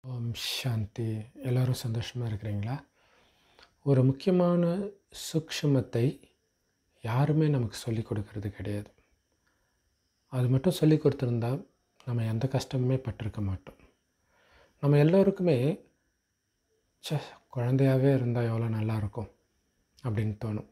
ஓம் சாந்தி எல்லோரும் சந்தோஷமாக இருக்கிறீங்களா ஒரு முக்கியமான சூக்ஷ்மத்தை யாருமே நமக்கு சொல்லிக் கொடுக்கறது கிடையாது அது மட்டும் சொல்லி கொடுத்துருந்தா நம்ம எந்த கஷ்டமுமே பட்டிருக்க மாட்டோம் நம்ம எல்லோருக்குமே ச்சே குழந்தையாகவே இருந்தால் எவ்வளோ நல்லா இருக்கும் அப்படின்னு தோணும்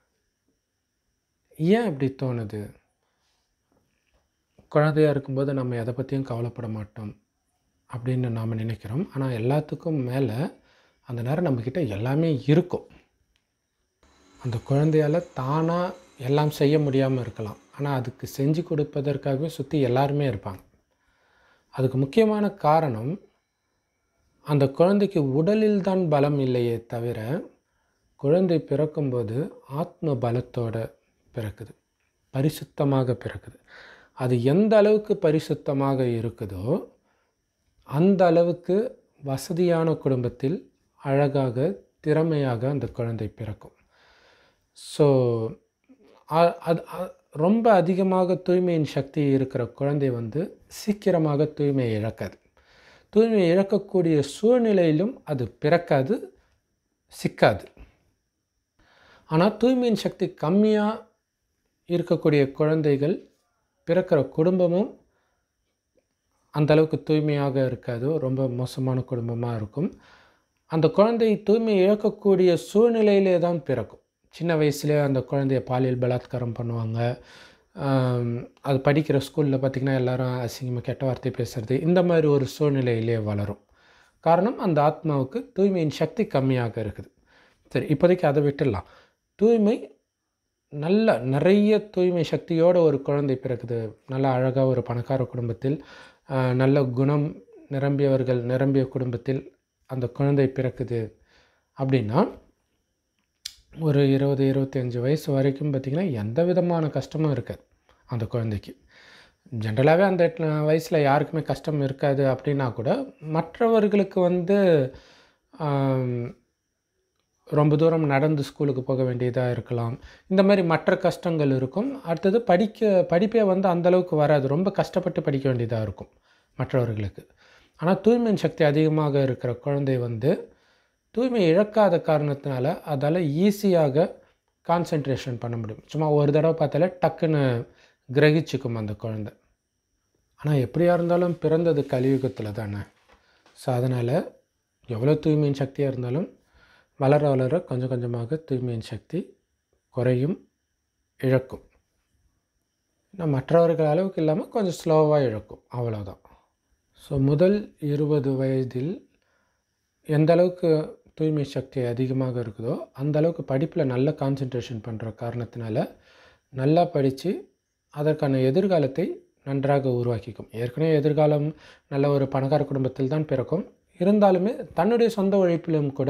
ஏன் அப்படி தோணுது குழந்தையாக இருக்கும்போது நம்ம எதை பற்றியும் கவலைப்பட மாட்டோம் அப்படின்னு நாம் நினைக்கிறோம் ஆனால் எல்லாத்துக்கும் மேலே அந்த நேரம் நம்மக்கிட்ட எல்லாமே இருக்கும் அந்த குழந்தையால் தானாக எல்லாம் செய்ய முடியாமல் இருக்கலாம் ஆனால் அதுக்கு செஞ்சு கொடுப்பதற்காகவே சுற்றி எல்லாருமே இருப்பாங்க அதுக்கு முக்கியமான காரணம் அந்த குழந்தைக்கு உடலில் தான் பலம் இல்லையே தவிர குழந்தை பிறக்கும்போது ஆத்ம பலத்தோட பிறக்குது பரிசுத்தமாக பிறக்குது அது எந்த அளவுக்கு பரிசுத்தமாக இருக்குதோ அந்த அளவுக்கு வசதியான குடும்பத்தில் அழகாக திறமையாக அந்த குழந்தை பிறக்கும் ஸோ அது ரொம்ப அதிகமாக தூய்மையின் சக்தி இருக்கிற குழந்தை வந்து சீக்கிரமாக தூய்மையை இழக்காது தூய்மையை இழக்கக்கூடிய சூழ்நிலையிலும் அது பிறக்காது சிக்காது ஆனால் தூய்மையின் சக்தி கம்மியாக இருக்கக்கூடிய குழந்தைகள் பிறக்கிற குடும்பமும் அந்த அளவுக்கு தூய்மையாக இருக்காது ரொம்ப மோசமான குடும்பமாக இருக்கும் அந்த குழந்தை தூய்மை இழக்கக்கூடிய சூழ்நிலையிலே தான் பிறக்கும் சின்ன வயசுலேயே அந்த குழந்தைய பாலியல் பலாத்காரம் பண்ணுவாங்க அது படிக்கிற ஸ்கூலில் பார்த்திங்கன்னா எல்லாரும் அசிங்கமாக கெட்ட வார்த்தை பேசுகிறது இந்த மாதிரி ஒரு சூழ்நிலையிலே வளரும் காரணம் அந்த ஆத்மாவுக்கு தூய்மையின் சக்தி கம்மியாக இருக்குது சரி இப்போதைக்கு அதை விட்டுடலாம் தூய்மை நல்ல நிறைய தூய்மை சக்தியோடு ஒரு குழந்தை பிறக்குது நல்ல அழகாக ஒரு பணக்கார குடும்பத்தில் நல்ல குணம் நிரம்பியவர்கள் நிரம்பிய குடும்பத்தில் அந்த குழந்தை பிறக்குது அப்படின்னா ஒரு இருபது இருபத்தஞ்சி வயசு வரைக்கும் பார்த்திங்கன்னா எந்த விதமான கஷ்டமும் இருக்காது அந்த குழந்தைக்கு ஜென்ரலாகவே அந்த வயசில் யாருக்குமே கஷ்டம் இருக்காது அப்படின்னா கூட மற்றவர்களுக்கு வந்து ரொம்ப தூரம் நடந்து ஸ்கூலுக்கு போக வேண்டியதாக இருக்கலாம் இந்த மாதிரி மற்ற கஷ்டங்கள் இருக்கும் அடுத்தது படிக்க படிப்பே வந்து அந்தளவுக்கு வராது ரொம்ப கஷ்டப்பட்டு படிக்க வேண்டியதாக இருக்கும் மற்றவர்களுக்கு ஆனால் தூய்மையின் சக்தி அதிகமாக இருக்கிற குழந்தை வந்து தூய்மை இழக்காத காரணத்தினால அதால் ஈஸியாக கான்சன்ட்ரேஷன் பண்ண முடியும் சும்மா ஒரு தடவை பார்த்தாலே டக்குன்னு கிரகிச்சிக்கும் அந்த குழந்தை ஆனால் எப்படியாக இருந்தாலும் பிறந்தது கலியுகத்தில் தானே ஸோ அதனால் எவ்வளோ தூய்மையின் சக்தியாக இருந்தாலும் வளர வளர கொஞ்சம் கொஞ்சமாக தூய்மையின் சக்தி குறையும் இழக்கும் இன்னும் மற்றவர்கள் அளவுக்கு இல்லாமல் கொஞ்சம் ஸ்லோவாக இழக்கும் அவ்வளோதான் ஸோ முதல் இருபது வயதில் எந்த அளவுக்கு தூய்மை சக்தி அதிகமாக இருக்குதோ அந்த அளவுக்கு படிப்பில் நல்ல கான்சன்ட்ரேஷன் பண்ணுற காரணத்தினால நல்லா படித்து அதற்கான எதிர்காலத்தை நன்றாக உருவாக்கிக்கும் ஏற்கனவே எதிர்காலம் நல்ல ஒரு பணக்கார குடும்பத்தில் தான் பிறக்கும் இருந்தாலுமே தன்னுடைய சொந்த உழைப்பிலும் கூட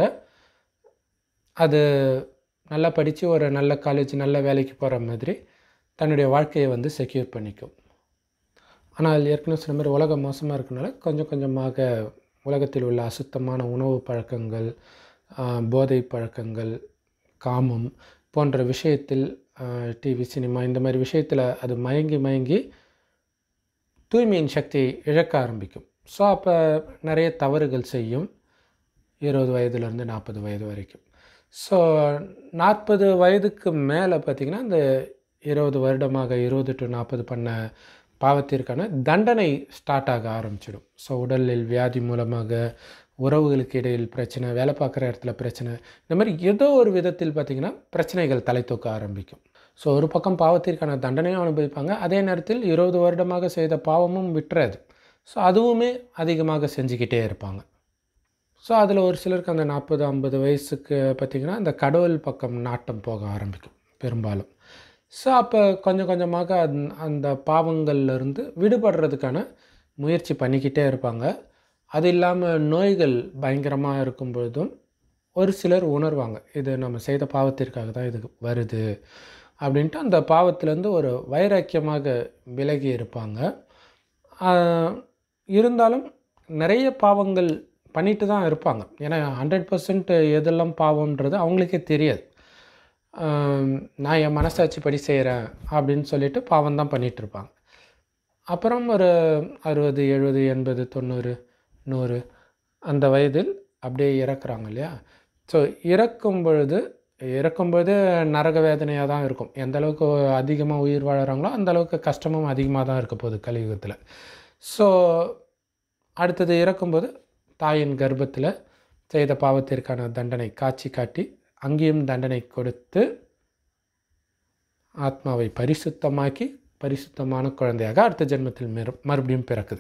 அது நல்லா படித்து ஒரு நல்ல காலேஜ் நல்ல வேலைக்கு போகிற மாதிரி தன்னுடைய வாழ்க்கையை வந்து செக்யூர் பண்ணிக்கும் ஆனால் ஏற்கனவே சொன்ன மாதிரி உலகம் மோசமாக இருக்கனால கொஞ்சம் கொஞ்சமாக உலகத்தில் உள்ள அசுத்தமான உணவு பழக்கங்கள் போதை பழக்கங்கள் காமம் போன்ற விஷயத்தில் டிவி சினிமா இந்த மாதிரி விஷயத்தில் அது மயங்கி மயங்கி தூய்மையின் சக்தியை இழக்க ஆரம்பிக்கும் ஸோ அப்போ நிறைய தவறுகள் செய்யும் இருபது வயதுலேருந்து நாற்பது வயது வரைக்கும் ஸோ நாற்பது வயதுக்கு மேலே பார்த்திங்கன்னா இந்த இருபது வருடமாக இருபது டு நாற்பது பண்ண பாவத்திற்கான தண்டனை ஸ்டார்ட் ஆக ஆரம்பிச்சிடும் ஸோ உடலில் வியாதி மூலமாக உறவுகளுக்கு இடையில் பிரச்சனை வேலை பார்க்குற இடத்துல பிரச்சனை இந்த மாதிரி ஏதோ ஒரு விதத்தில் பார்த்திங்கன்னா பிரச்சனைகள் தலை தூக்க ஆரம்பிக்கும் ஸோ ஒரு பக்கம் பாவத்திற்கான தண்டனையும் அனுபவிப்பாங்க அதே நேரத்தில் இருபது வருடமாக செய்த பாவமும் விட்டுறாது ஸோ அதுவுமே அதிகமாக செஞ்சுக்கிட்டே இருப்பாங்க ஸோ அதில் ஒரு சிலருக்கு அந்த நாற்பது ஐம்பது வயசுக்கு பார்த்திங்கன்னா அந்த கடவுள் பக்கம் நாட்டம் போக ஆரம்பிக்கும் பெரும்பாலும் ஸோ அப்போ கொஞ்சம் கொஞ்சமாக அந் அந்த பாவங்கள்லேருந்து விடுபடுறதுக்கான முயற்சி பண்ணிக்கிட்டே இருப்பாங்க அது இல்லாமல் நோய்கள் பயங்கரமாக இருக்கும் பொழுதும் ஒரு சிலர் உணர்வாங்க இது நம்ம செய்த பாவத்திற்காக தான் இது வருது அப்படின்ட்டு அந்த பாவத்திலேருந்து ஒரு வைராக்கியமாக விலகி இருப்பாங்க இருந்தாலும் நிறைய பாவங்கள் பண்ணிட்டு தான் இருப்பாங்க ஏன்னா ஹண்ட்ரட் பர்சன்ட் எதெல்லாம் பாவம்ன்றது அவங்களுக்கே தெரியாது நான் என் மனசாட்சி படி செய்கிறேன் அப்படின்னு சொல்லிட்டு பாவம் தான் பண்ணிகிட்ருப்பாங்க அப்புறம் ஒரு அறுபது எழுபது எண்பது தொண்ணூறு நூறு அந்த வயதில் அப்படியே இறக்குறாங்க இல்லையா ஸோ இறக்கும் பொழுது இறக்கும் பொழுது நரக வேதனையாக தான் இருக்கும் எந்த அளவுக்கு அதிகமாக உயிர் வாழறாங்களோ அந்த அளவுக்கு கஷ்டமும் அதிகமாக தான் இருக்க போகுது கலியுகத்தில் ஸோ அடுத்தது இறக்கும்போது தாயின் கர்ப்பத்தில் செய்த பாவத்திற்கான தண்டனை காட்சி காட்டி அங்கேயும் தண்டனை கொடுத்து ஆத்மாவை பரிசுத்தமாக்கி பரிசுத்தமான குழந்தையாக அடுத்த ஜென்மத்தில் மறு மறுபடியும் பிறக்குது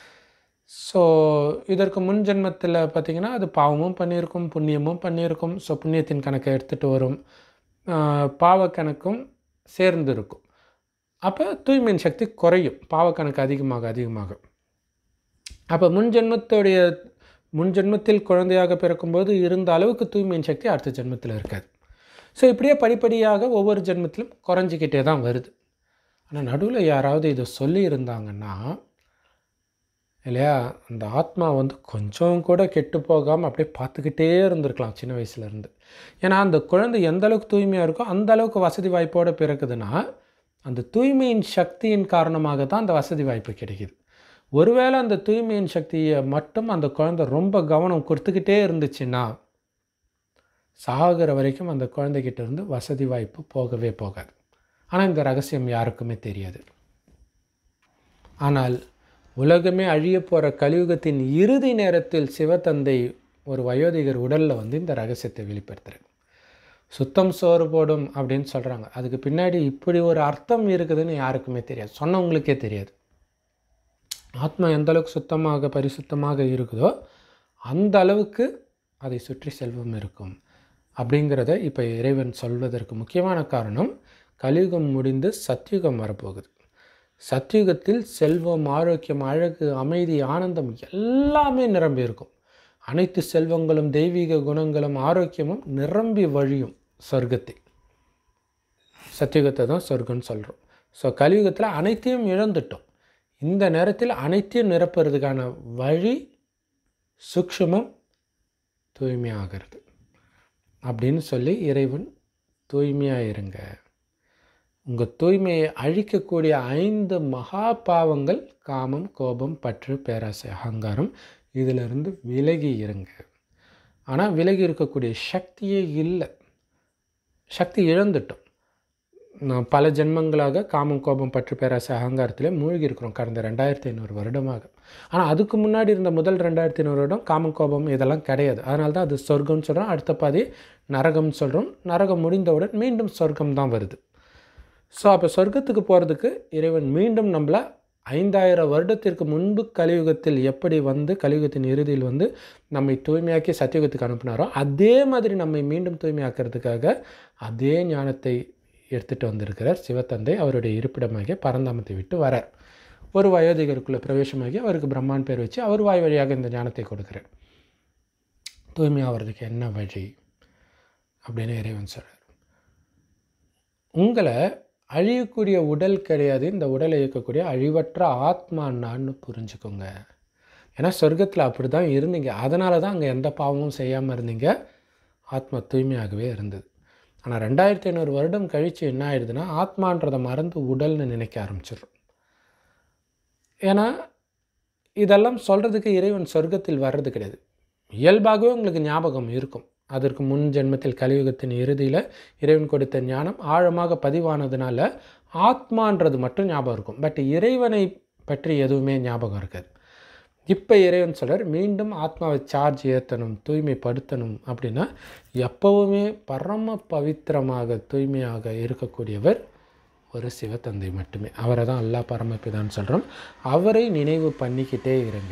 ஸோ இதற்கு முன் ஜென்மத்தில் பார்த்திங்கன்னா அது பாவமும் பண்ணியிருக்கும் புண்ணியமும் பண்ணியிருக்கும் ஸோ புண்ணியத்தின் கணக்கை எடுத்துகிட்டு வரும் ஆஹ் பாவ கணக்கும் சேர்ந்து இருக்கும் அப்போ தூய்மையின் சக்தி குறையும் பாவ கணக்கு அதிகமாக அதிகமாக அப்போ முன் ஜென்மத்துடைய முன் ஜென்மத்தில் குழந்தையாக பிறக்கும்போது இருந்த அளவுக்கு தூய்மையின் சக்தி அடுத்த ஜென்மத்தில் இருக்காது ஸோ இப்படியே படிப்படியாக ஒவ்வொரு ஜென்மத்திலும் குறைஞ்சிக்கிட்டே தான் வருது ஆனால் நடுவில் யாராவது இதை சொல்லி இருந்தாங்கன்னா இல்லையா அந்த ஆத்மா வந்து கொஞ்சம் கூட கெட்டு போகாமல் அப்படியே பார்த்துக்கிட்டே இருந்திருக்கலாம் சின்ன வயசுலேருந்து ஏன்னா அந்த குழந்தை எந்த அளவுக்கு தூய்மையாக இருக்கோ அந்த அளவுக்கு வசதி வாய்ப்போடு பிறக்குதுன்னா அந்த தூய்மையின் சக்தியின் காரணமாக தான் அந்த வசதி வாய்ப்பு கிடைக்குது ஒருவேளை அந்த தூய்மையின் சக்தியை மட்டும் அந்த குழந்தை ரொம்ப கவனம் கொடுத்துக்கிட்டே இருந்துச்சுன்னா சாகிற வரைக்கும் அந்த குழந்தைகிட்ட இருந்து வசதி வாய்ப்பு போகவே போகாது ஆனால் இந்த ரகசியம் யாருக்குமே தெரியாது ஆனால் உலகமே அழிய போகிற கலியுகத்தின் இறுதி நேரத்தில் சிவத்தந்தை ஒரு வயோதிகர் உடலில் வந்து இந்த ரகசியத்தை வெளிப்படுத்துகிறார் சுத்தம் சோறு போடும் அப்படின்னு சொல்கிறாங்க அதுக்கு பின்னாடி இப்படி ஒரு அர்த்தம் இருக்குதுன்னு யாருக்குமே தெரியாது சொன்னவங்களுக்கே தெரியாது ஆத்மா எந்த அளவுக்கு சுத்தமாக பரிசுத்தமாக இருக்குதோ அந்த அளவுக்கு அதை சுற்றி செல்வம் இருக்கும் அப்படிங்கிறத இப்போ இறைவன் சொல்வதற்கு முக்கியமான காரணம் கலியுகம் முடிந்து சத்யுகம் வரப்போகுது சத்யுகத்தில் செல்வம் ஆரோக்கியம் அழகு அமைதி ஆனந்தம் எல்லாமே நிரம்பி இருக்கும் அனைத்து செல்வங்களும் தெய்வீக குணங்களும் ஆரோக்கியமும் நிரம்பி வழியும் சொர்க்கத்தில் சத்யுகத்தை தான் சொர்க்கம்னு சொல்கிறோம் ஸோ கலியுகத்தில் அனைத்தையும் இழந்துட்டோம் இந்த நேரத்தில் அனைத்தையும் நிரப்புறதுக்கான வழி சுக்ஷமம் தூய்மையாகிறது அப்படின்னு சொல்லி இறைவன் தூய்மையாக இருங்க உங்கள் தூய்மையை அழிக்கக்கூடிய ஐந்து மகா பாவங்கள் காமம் கோபம் பற்று பேராசை அகங்காரம் இதிலிருந்து விலகி இருங்க ஆனால் விலகி இருக்கக்கூடிய சக்தியே இல்லை சக்தி இழந்துட்டோம் நான் பல ஜென்மங்களாக காமம் கோபம் பற்று பேராசை அகங்காரத்திலே மூழ்கி இருக்கிறோம் கடந்த ரெண்டாயிரத்தி ஐநூறு வருடமாக ஆனால் அதுக்கு முன்னாடி இருந்த முதல் ரெண்டாயிரத்தி ஐநூறு வருடம் காமம் கோபம் இதெல்லாம் கிடையாது அதனால தான் அது சொர்க்கம்னு சொல்கிறோம் அடுத்த பாதி நரகம்னு சொல்கிறோம் நரகம் முடிந்தவுடன் மீண்டும் சொர்க்கம் தான் வருது ஸோ அப்போ சொர்க்கத்துக்கு போகிறதுக்கு இறைவன் மீண்டும் நம்மளை ஐந்தாயிரம் வருடத்திற்கு முன்பு கலியுகத்தில் எப்படி வந்து கலியுகத்தின் இறுதியில் வந்து நம்மை தூய்மையாக்கி சத்தியுகத்துக்கு அனுப்பினாரோ அதே மாதிரி நம்மை மீண்டும் தூய்மையாக்கிறதுக்காக அதே ஞானத்தை எடுத்துகிட்டு வந்திருக்கிறார் சிவத்தந்தை அவருடைய இருப்பிடமாகிய பரந்தாமத்தை விட்டு வரார் ஒரு வயோதிகருக்குள்ளே பிரவேசமாகி அவருக்கு பிரம்மான் பேர் வச்சு அவர் வாய் வழியாக இந்த ஞானத்தை கொடுக்குறார் தூய்மையாகிறதுக்கு என்ன வழி அப்படின்னு இறைவன் சொல்கிறார் உங்களை அழியக்கூடிய உடல் கிடையாது இந்த உடலை இயக்கக்கூடிய அழிவற்ற ஆத்மான்னு புரிஞ்சுக்கோங்க ஏன்னா சொர்க்கத்தில் அப்படி தான் இருந்தீங்க அதனால தான் அங்கே எந்த பாவமும் செய்யாமல் இருந்தீங்க ஆத்மா தூய்மையாகவே இருந்தது ஆனால் ரெண்டாயிரத்தி ஐநூறு வருடம் கழித்து என்ன ஆயிடுதுன்னா ஆத்மான்றதை மறந்து உடல்னு நினைக்க ஆரம்பிச்சிடும் ஏன்னா இதெல்லாம் சொல்கிறதுக்கு இறைவன் சொர்க்கத்தில் வர்றது கிடையாது இயல்பாகவே உங்களுக்கு ஞாபகம் இருக்கும் அதற்கு முன் ஜென்மத்தில் கலியுகத்தின் இறுதியில் இறைவன் கொடுத்த ஞானம் ஆழமாக பதிவானதுனால ஆத்மான்றது மட்டும் ஞாபகம் இருக்கும் பட் இறைவனை பற்றி எதுவுமே ஞாபகம் இருக்காது இப்போ இறைவன் சொல்கிறார் மீண்டும் ஆத்மாவை சார்ஜ் ஏற்றணும் தூய்மைப்படுத்தணும் அப்படின்னா எப்போவுமே பரம பவித்திரமாக தூய்மையாக இருக்கக்கூடியவர் ஒரு சிவத்தந்தை மட்டுமே அவரை தான் அல்லா பரமபிதான்னு சொல்கிறோம் அவரை நினைவு பண்ணிக்கிட்டே இருங்க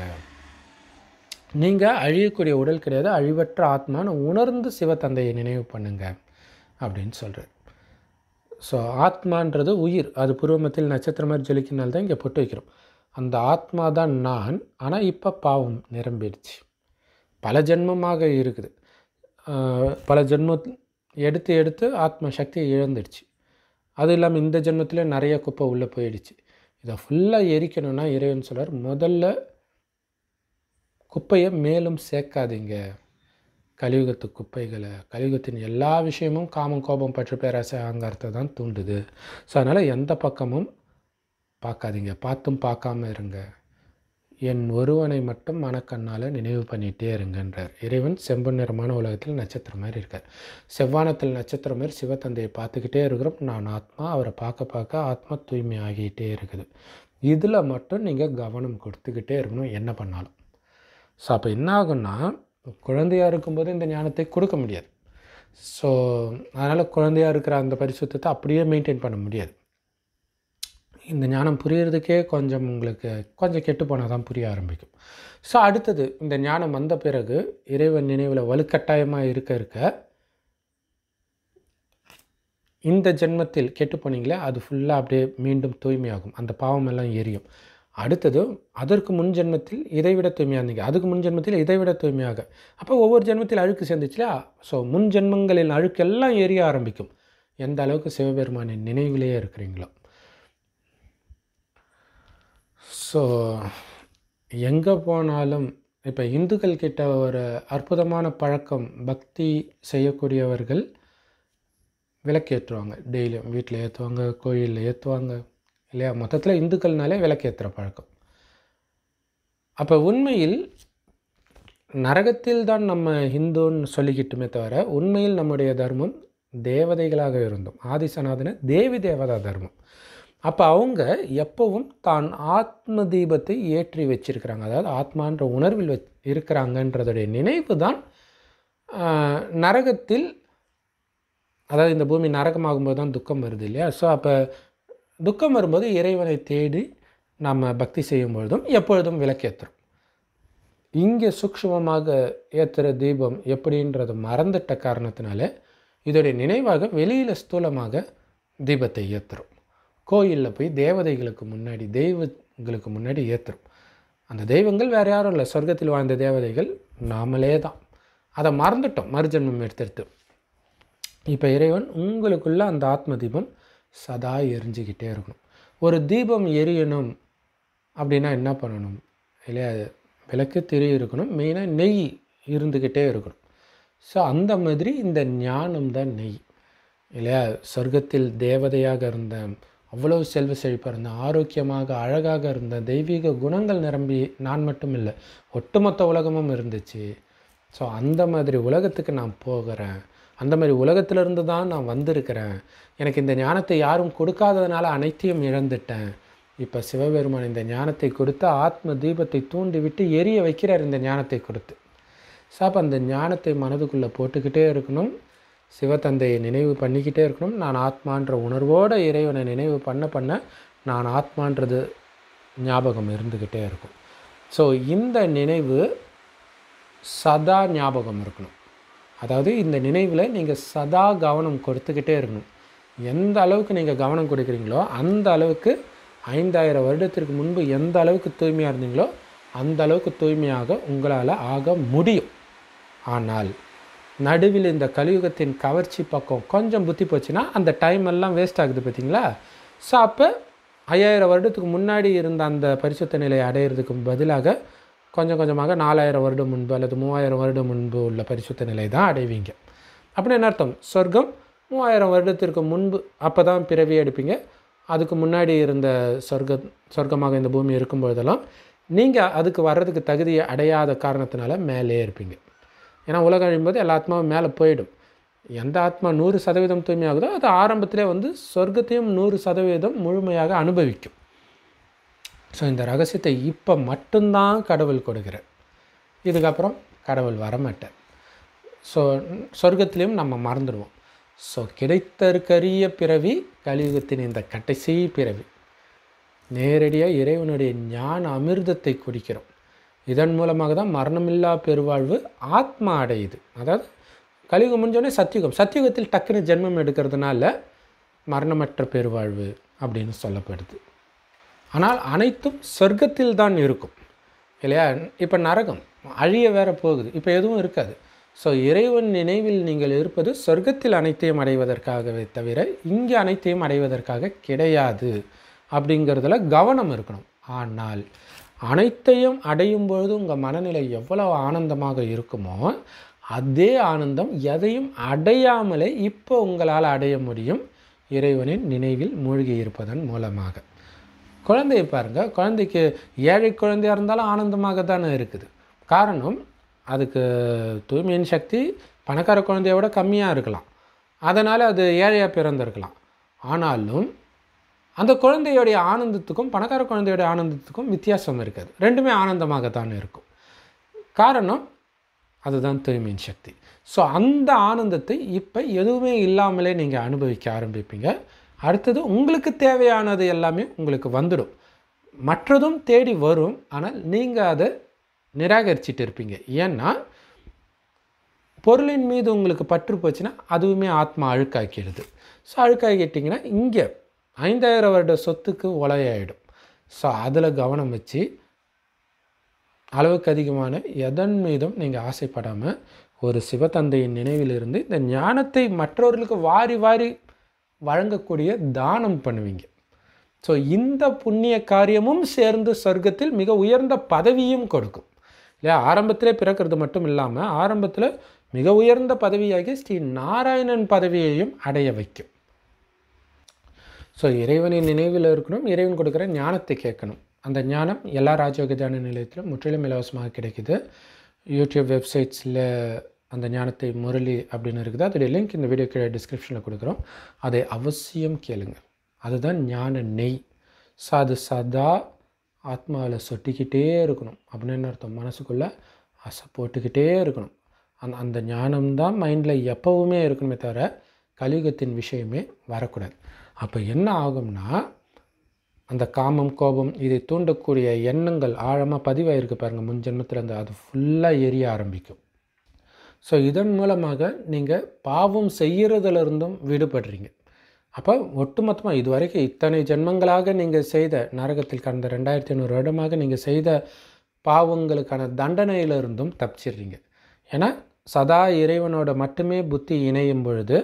நீங்கள் அழியக்கூடிய உடல் கிடையாது அழிவற்ற ஆத்மான்னு உணர்ந்து சிவத்தந்தையை நினைவு பண்ணுங்க அப்படின்னு சொல்கிறார் ஸோ ஆத்மான்றது உயிர் அது பூர்வமத்தில் நட்சத்திரம் மாதிரி ஜொலிக்கினால் தான் இங்கே பொட்டு வைக்கிறோம் அந்த ஆத்மா தான் நான் ஆனால் இப்போ பாவம் நிரம்பிடுச்சு பல ஜென்மமாக இருக்குது ஆஹ் பல ஜென்ம எடுத்து எடுத்து ஆத்ம சக்தியை இழந்துடுச்சு அது இல்லாமல் இந்த ஜென்மத்தில் நிறைய குப்பை உள்ளே போயிடுச்சு இதை ஃபுல்லாக எரிக்கணும்னா இறைவன் சொல்கிறார் முதல்ல குப்பையை மேலும் சேர்க்காதீங்க கலியுகத்து குப்பைகளை கலியுகத்தின் எல்லா விஷயமும் காமம் கோபம் பற்று பேராசை அகங்காரத்தை தான் தூண்டுது ஸோ அதனால் எந்த பக்கமும் பார்க்காதீங்க பார்த்தும் பார்க்காம இருங்க என் ஒருவனை மட்டும் மனக்கண்ணால் நினைவு பண்ணிகிட்டே இருங்கன்றார் இறைவன் செம்பன் நிறமான உலகத்தில் நட்சத்திரம் மாதிரி இருக்கார் செவ்வானத்தில் நட்சத்திரம் மாதிரி சிவத்தந்தையை பார்த்துக்கிட்டே இருக்கிறோம் நான் ஆத்மா அவரை பார்க்க பார்க்க ஆத்மா தூய்மை ஆகிட்டே இருக்குது இதில் மட்டும் நீங்கள் கவனம் கொடுத்துக்கிட்டே இருக்கணும் என்ன பண்ணாலும் ஸோ அப்போ என்ன ஆகும்னா குழந்தையாக இருக்கும்போது இந்த ஞானத்தை கொடுக்க முடியாது ஸோ அதனால் குழந்தையாக இருக்கிற அந்த பரிசுத்தத்தை அப்படியே மெயின்டைன் பண்ண முடியாது இந்த ஞானம் புரியறதுக்கே கொஞ்சம் உங்களுக்கு கொஞ்சம் கெட்டு போனால் தான் புரிய ஆரம்பிக்கும் ஸோ அடுத்தது இந்த ஞானம் வந்த பிறகு இறைவன் நினைவில் வலுக்கட்டாயமாக இருக்க இருக்க இந்த ஜென்மத்தில் கெட்டு போனீங்களே அது ஃபுல்லாக அப்படியே மீண்டும் தூய்மையாகும் அந்த பாவம் எல்லாம் எரியும் அடுத்தது அதற்கு முன் ஜென்மத்தில் இதைவிட தூய்மையாக இருந்தீங்க அதுக்கு முன் ஜென்மத்தில் இதைவிட தூய்மையாக அப்போ ஒவ்வொரு ஜென்மத்தில் அழுக்கு சேர்ந்துச்சுல ஸோ முன் ஜென்மங்களின் அழுக்கெல்லாம் எரிய ஆரம்பிக்கும் எந்த அளவுக்கு சிவபெருமானின் நினைவிலேயே இருக்கிறீங்களோ ஸோ எங்கே போனாலும் இப்போ இந்துக்கள் கிட்ட ஒரு அற்புதமான பழக்கம் பக்தி செய்யக்கூடியவர்கள் விளக்கேற்றுவாங்க டெய்லியும் வீட்டில் ஏற்றுவாங்க கோயிலில் ஏற்றுவாங்க இல்லையா மொத்தத்தில் இந்துக்கள்னாலே விளக்கேற்றுற பழக்கம் அப்போ உண்மையில் நரகத்தில் தான் நம்ம ஹிந்துன்னு சொல்லிக்கிட்டுமே தவிர உண்மையில் நம்முடைய தர்மம் தேவதைகளாக இருந்தோம் ஆதிசநாதன தேவி தேவதா தர்மம் அப்போ அவங்க எப்பவும் தான் ஆத்ம தீபத்தை ஏற்றி வச்சிருக்கிறாங்க அதாவது ஆத்மான்ற உணர்வில் வச் இருக்கிறாங்கன்றதுடைய நினைவு தான் ஆஹ், நரகத்தில் அதாவது இந்த பூமி நரகமாகும்போது தான் துக்கம் வருது இல்லையா ஸோ அப்போ துக்கம் வரும்போது இறைவனை தேடி நம்ம பக்தி செய்யும் பொழுதும் எப்பொழுதும் விளக்கேற்றுறோம் இங்கே சூக்ஷ்மமாக ஏற்றுற தீபம் எப்படின்றத மறந்துட்ட காரணத்தினால இதோடைய நினைவாக வெளியில் ஸ்தூலமாக தீபத்தை ஏற்றுறோம் கோயிலில் போய் தேவதைகளுக்கு முன்னாடி தெய்வங்களுக்கு முன்னாடி ஏற்றுறோம் அந்த தெய்வங்கள் வேறு யாரும் இல்லை சொர்க்கத்தில் வாழ்ந்த தேவதைகள் நாமளே தான் அதை மறந்துட்டோம் மறுஜன்மம் எடுத்தெடுத்து இப்போ இறைவன் உங்களுக்குள்ள அந்த ஆத்ம தீபம் சதா எரிஞ்சுக்கிட்டே இருக்கணும் ஒரு தீபம் எரியணும் அப்படின்னா என்ன பண்ணணும் இல்லையா விளக்கு திரி இருக்கணும் மெயினாக நெய் இருந்துக்கிட்டே இருக்கணும் ஸோ அந்த மாதிரி இந்த ஞானம் தான் நெய் இல்லையா சொர்க்கத்தில் தேவதையாக இருந்த அவ்வளோ செல்வ செழிப்பாக இருந்த ஆரோக்கியமாக அழகாக இருந்த தெய்வீக குணங்கள் நிரம்பி நான் மட்டும் இல்லை ஒட்டுமொத்த உலகமும் இருந்துச்சு ஸோ அந்த மாதிரி உலகத்துக்கு நான் போகிறேன் அந்த மாதிரி உலகத்திலிருந்து தான் நான் வந்திருக்கிறேன் எனக்கு இந்த ஞானத்தை யாரும் கொடுக்காததுனால அனைத்தையும் இழந்துட்டேன் இப்போ சிவபெருமான் இந்த ஞானத்தை கொடுத்து ஆத்ம தீபத்தை தூண்டி விட்டு எரிய வைக்கிறார் இந்த ஞானத்தை கொடுத்து ஸோ அப்போ அந்த ஞானத்தை மனதுக்குள்ளே போட்டுக்கிட்டே இருக்கணும் சிவத்தந்தையை நினைவு பண்ணிக்கிட்டே இருக்கணும் நான் ஆத்மான்ற உணர்வோடு இறைவனை நினைவு பண்ண பண்ண நான் ஆத்மான்றது ஞாபகம் இருந்துக்கிட்டே இருக்கும் ஸோ இந்த நினைவு சதா ஞாபகம் இருக்கணும் அதாவது இந்த நினைவில் நீங்கள் சதா கவனம் கொடுத்துக்கிட்டே இருக்கணும் எந்த அளவுக்கு நீங்கள் கவனம் கொடுக்குறீங்களோ அந்த அளவுக்கு ஐந்தாயிரம் வருடத்திற்கு முன்பு எந்த அளவுக்கு தூய்மையாக இருந்தீங்களோ அந்த அளவுக்கு தூய்மையாக உங்களால் ஆக முடியும் ஆனால் நடுவில் இந்த கலியுகத்தின் கவர்ச்சி பக்கம் கொஞ்சம் புத்தி போச்சுன்னா அந்த டைம் எல்லாம் வேஸ்ட் ஆகுது பார்த்தீங்களா ஸோ அப்போ ஐயாயிரம் வருடத்துக்கு முன்னாடி இருந்த அந்த பரிசுத்த நிலையை அடையிறதுக்கு பதிலாக கொஞ்சம் கொஞ்சமாக நாலாயிரம் வருடம் முன்பு அல்லது மூவாயிரம் வருடம் முன்பு உள்ள பரிசுத்த நிலை தான் அடைவீங்க அப்படின்னு என்ன அர்த்தம் சொர்க்கம் மூவாயிரம் வருடத்திற்கு முன்பு அப்போ தான் பிறவி எடுப்பீங்க அதுக்கு முன்னாடி இருந்த சொர்க்க சொர்க்கமாக இந்த பூமி இருக்கும்பொழுதெல்லாம் நீங்கள் அதுக்கு வர்றதுக்கு தகுதியை அடையாத காரணத்தினால மேலே இருப்பீங்க ஏன்னா உலகம் அழியும்போது எல்லா ஆத்மாவும் மேலே போயிடும் எந்த ஆத்மா நூறு சதவீதம் தூய்மையாகுதோ அது ஆரம்பத்திலே வந்து சொர்க்கத்தையும் நூறு சதவீதம் முழுமையாக அனுபவிக்கும் ஸோ இந்த ரகசியத்தை இப்போ மட்டும்தான் கடவுள் கொடுக்கிறார் இதுக்கப்புறம் கடவுள் வரமாட்டார் ஸோ சொர்க்கத்திலையும் நம்ம மறந்துடுவோம் ஸோ கிடைத்தற்கரிய பிறவி கலியுகத்தின் இந்த கடைசி பிறவி நேரடியாக இறைவனுடைய ஞான அமிர்தத்தை குடிக்கிறோம் இதன் மூலமாக தான் மரணமில்லா பெருவாழ்வு ஆத்மா அடையுது அதாவது கலியுகம் முடிஞ்சோடனே சத்தியுகம் சத்தியுகத்தில் டக்குன்னு ஜென்மம் எடுக்கிறதுனால மரணமற்ற பெருவாழ்வு அப்படின்னு சொல்லப்படுது ஆனால் அனைத்தும் சொர்க்கத்தில் தான் இருக்கும் இல்லையா இப்போ நரகம் அழிய வேற போகுது இப்போ எதுவும் இருக்காது ஸோ இறைவன் நினைவில் நீங்கள் இருப்பது சொர்க்கத்தில் அனைத்தையும் அடைவதற்காகவே தவிர இங்கே அனைத்தையும் அடைவதற்காக கிடையாது அப்படிங்கிறதுல கவனம் இருக்கணும் ஆனால் அனைத்தையும் அடையும் பொழுது உங்கள் மனநிலை எவ்வளவு ஆனந்தமாக இருக்குமோ அதே ஆனந்தம் எதையும் அடையாமலே இப்போ உங்களால் அடைய முடியும் இறைவனின் நினைவில் மூழ்கி இருப்பதன் மூலமாக குழந்தையை பாருங்கள் குழந்தைக்கு ஏழை குழந்தையாக இருந்தாலும் ஆனந்தமாக தானே இருக்குது காரணம் அதுக்கு தூய்மையின் சக்தி பணக்கார குழந்தைய விட கம்மியாக இருக்கலாம் அதனால் அது ஏழையாக பிறந்திருக்கலாம் ஆனாலும் அந்த குழந்தையோடைய ஆனந்தத்துக்கும் பணக்கார குழந்தையோடைய ஆனந்தத்துக்கும் வித்தியாசம் இருக்காது ரெண்டுமே ஆனந்தமாக தான் இருக்கும் காரணம் அதுதான் தூய்மையின் சக்தி ஸோ அந்த ஆனந்தத்தை இப்போ எதுவுமே இல்லாமலே நீங்கள் அனுபவிக்க ஆரம்பிப்பீங்க அடுத்தது உங்களுக்கு தேவையானது எல்லாமே உங்களுக்கு வந்துடும் மற்றதும் தேடி வரும் ஆனால் நீங்கள் அதை நிராகரிச்சிட்டு இருப்பீங்க ஏன்னா பொருளின் மீது உங்களுக்கு பற்று போச்சுன்னா அதுவுமே ஆத்மா அழுக்காக்கிடுது ஸோ அழுக்காக்கிட்டிங்கன்னா இங்கே ஐந்தாயிரம் வருட சொத்துக்கு உலையாயிடும் ஸோ அதில் கவனம் வச்சு அளவுக்கு அதிகமான எதன் மீதும் நீங்கள் ஆசைப்படாமல் ஒரு சிவத்தந்தையின் நினைவிலிருந்து இந்த ஞானத்தை மற்றவர்களுக்கு வாரி வாரி வழங்கக்கூடிய தானம் பண்ணுவீங்க ஸோ இந்த புண்ணிய காரியமும் சேர்ந்து சொர்க்கத்தில் மிக உயர்ந்த பதவியும் கொடுக்கும் இல்லையா ஆரம்பத்திலே பிறக்கிறது மட்டும் இல்லாமல் ஆரம்பத்தில் மிக உயர்ந்த பதவியாகி ஸ்ரீ நாராயணன் பதவியையும் அடைய வைக்கும் ஸோ இறைவனின் நினைவில் இருக்கணும் இறைவன் கொடுக்குற ஞானத்தை கேட்கணும் அந்த ஞானம் எல்லா ராஜயோக தியான நிலையத்திலும் முற்றிலும் இலவசமாக கிடைக்குது யூடியூப் வெப்சைட்ஸில் அந்த ஞானத்தை முரளி அப்படின்னு இருக்குது அதோடைய லிங்க் இந்த வீடியோ கீழே டிஸ்கிரிப்ஷனில் கொடுக்குறோம் அதை அவசியம் கேளுங்க அதுதான் ஞான நெய் ஸோ அது சதா ஆத்மாவில் சொட்டிக்கிட்டே இருக்கணும் அப்படின்னு என்ன அர்த்தம் மனசுக்குள்ளே ஆசை போட்டுக்கிட்டே இருக்கணும் அந்த அந்த ஞானம்தான் மைண்டில் எப்போவுமே இருக்கணுமே தவிர கலியுகத்தின் விஷயமே வரக்கூடாது அப்போ என்ன ஆகும்னா அந்த காமம் கோபம் இதை தூண்டக்கூடிய எண்ணங்கள் ஆழமாக பதிவாயிருக்கு பாருங்கள் முன் ஜென்மத்தில் இருந்து அது ஃபுல்லாக எரிய ஆரம்பிக்கும் ஸோ இதன் மூலமாக நீங்கள் பாவம் செய்கிறதுலேருந்தும் விடுபடுறீங்க அப்போ ஒட்டுமொத்தமாக இது வரைக்கும் இத்தனை ஜென்மங்களாக நீங்கள் செய்த நரகத்தில் கடந்த ரெண்டாயிரத்தி ஐநூறு வருடமாக நீங்கள் செய்த பாவங்களுக்கான தண்டனையிலிருந்தும் தப்பிச்சிடுறீங்க ஏன்னா சதா இறைவனோட மட்டுமே புத்தி இணையும் பொழுது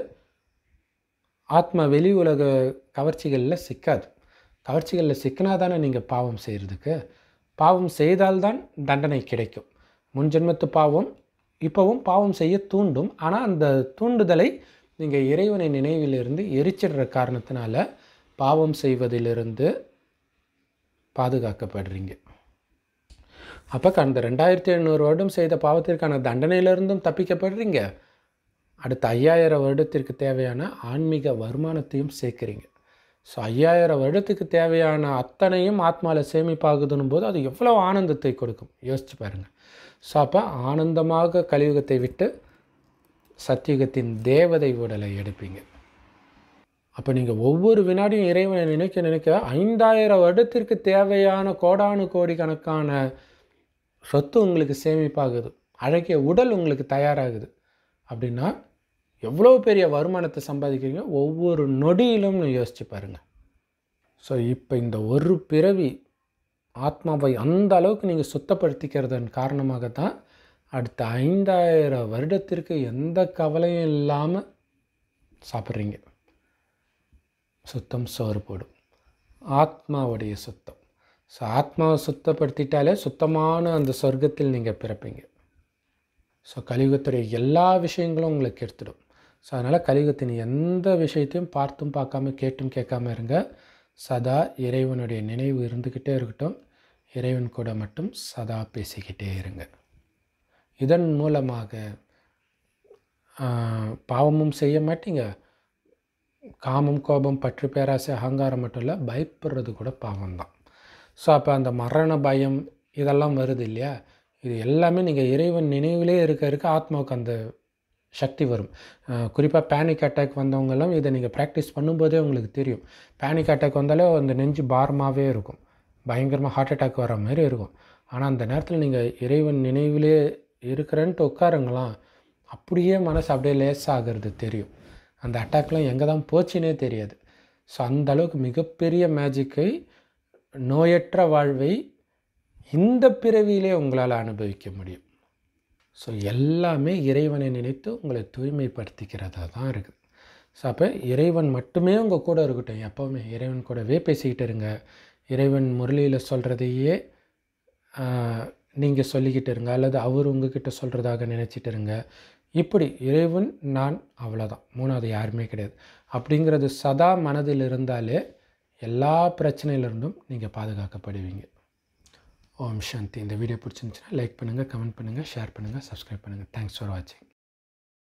ஆத்மா வெளி உலக கவர்ச்சிகளில் சிக்காது கவர்ச்சிகளில் சிக்கினா தானே நீங்கள் பாவம் செய்கிறதுக்கு பாவம் செய்தால்தான் தண்டனை கிடைக்கும் முன் ஜென்மத்து பாவம் இப்போவும் பாவம் செய்ய தூண்டும் ஆனால் அந்த தூண்டுதலை நீங்கள் இறைவனை நினைவிலிருந்து எரிச்சிடுற காரணத்தினால பாவம் செய்வதிலிருந்து பாதுகாக்கப்படுறீங்க அப்போ கடந்த ரெண்டாயிரத்தி எழுநூறு வருடம் செய்த பாவத்திற்கான தண்டனையிலிருந்தும் தப்பிக்கப்படுறீங்க அடுத்த ஐயாயிரம் வருடத்திற்கு தேவையான ஆன்மீக வருமானத்தையும் சேர்க்குறீங்க ஸோ ஐயாயிரம் வருடத்துக்கு தேவையான அத்தனையும் ஆத்மாவில் சேமிப்பாகுதுன்னும் போது அது எவ்வளோ ஆனந்தத்தை கொடுக்கும் யோசிச்சு பாருங்கள் ஸோ அப்போ ஆனந்தமாக கலியுகத்தை விட்டு சத்தியுகத்தின் தேவதை உடலை எடுப்பீங்க அப்போ நீங்கள் ஒவ்வொரு வினாடியும் இறைவனை நினைக்க நினைக்க ஐந்தாயிரம் வருடத்திற்கு தேவையான கோடானு கோடி கணக்கான சொத்து உங்களுக்கு சேமிப்பாகுது அழகிய உடல் உங்களுக்கு தயாராகுது அப்படின்னா எவ்வளோ பெரிய வருமானத்தை சம்பாதிக்கிறீங்க ஒவ்வொரு நொடியிலும் யோசிச்சு பாருங்கள் ஸோ இப்போ இந்த ஒரு பிறவி ஆத்மாவை அந்த அளவுக்கு நீங்கள் சுத்தப்படுத்திக்கிறதன் காரணமாக தான் அடுத்த ஐந்தாயிரம் வருடத்திற்கு எந்த கவலையும் இல்லாமல் சாப்பிட்றீங்க சுத்தம் சோறு போடும் ஆத்மாவுடைய சுத்தம் ஸோ ஆத்மாவை சுத்தப்படுத்திட்டாலே சுத்தமான அந்த சொர்க்கத்தில் நீங்கள் பிறப்பீங்க ஸோ கலியுகத்துடைய எல்லா விஷயங்களும் உங்களுக்கு எடுத்துடும் ஸோ அதனால் கலியுகத்தின் எந்த விஷயத்தையும் பார்த்தும் பார்க்காம கேட்டும் கேட்காம இருங்க சதா இறைவனுடைய நினைவு இருந்துக்கிட்டே இருக்கட்டும் இறைவன் கூட மட்டும் சதா பேசிக்கிட்டே இருங்க இதன் மூலமாக பாவமும் செய்ய மாட்டீங்க காமம் கோபம் பற்று பேராசை அகங்காரம் மட்டும் இல்லை பயப்படுறது கூட பாவம்தான் ஸோ அப்போ அந்த மரண பயம் இதெல்லாம் வருது இல்லையா இது எல்லாமே நீங்கள் இறைவன் நினைவிலே இருக்க இருக்க ஆத்மாவுக்கு அந்த சக்தி வரும் குறிப்பாக பேனிக் அட்டாக் வந்தவங்கெல்லாம் இதை நீங்கள் ப்ராக்டிஸ் பண்ணும்போதே உங்களுக்கு தெரியும் பேனிக் அட்டாக் வந்தாலே அந்த நெஞ்சு பாரமாகவே இருக்கும் பயங்கரமாக ஹார்ட் அட்டாக் வர மாதிரி இருக்கும் ஆனால் அந்த நேரத்தில் நீங்கள் இறைவன் நினைவிலே இருக்கிறேன்ட்டு உட்காருங்களாம் அப்படியே மனசு அப்படியே லேசாகிறது தெரியும் அந்த அட்டாக்லாம் எங்கே தான் போச்சுன்னே தெரியாது ஸோ அந்த அளவுக்கு மிகப்பெரிய மேஜிக்கை நோயற்ற வாழ்வை இந்த பிறவியிலே உங்களால் அனுபவிக்க முடியும் ஸோ எல்லாமே இறைவனை நினைத்து உங்களை தூய்மைப்படுத்திக்கிறதா தான் இருக்குது ஸோ அப்போ இறைவன் மட்டுமே உங்கள் கூட இருக்கட்டும் எப்போவுமே இறைவன் கூடவே பேசிக்கிட்டு இருங்க இறைவன் முரளியில் சொல்கிறதையே நீங்கள் சொல்லிக்கிட்டு இருங்க அல்லது அவர் உங்ககிட்ட சொல்கிறதாக நினச்சிட்டு இருங்க இப்படி இறைவன் நான் அவ்வளோதான் மூணாவது யாருமே கிடையாது அப்படிங்கிறது சதா மனதில் இருந்தாலே எல்லா பிரச்சனையிலிருந்தும் நீங்கள் பாதுகாக்கப்படுவீங்க ஓம் சாந்தி இந்த வீடியோ பிடிச்சிருந்துச்சுன்னா லைக் பண்ணுங்கள் கமெண்ட் பண்ணுங்கள் ஷேர் பண்ணுங்கள் சப்ஸ்கிரைப் பண்ணுங்கள் தேங்க்ஸ் ஃபார் வாட்சிங்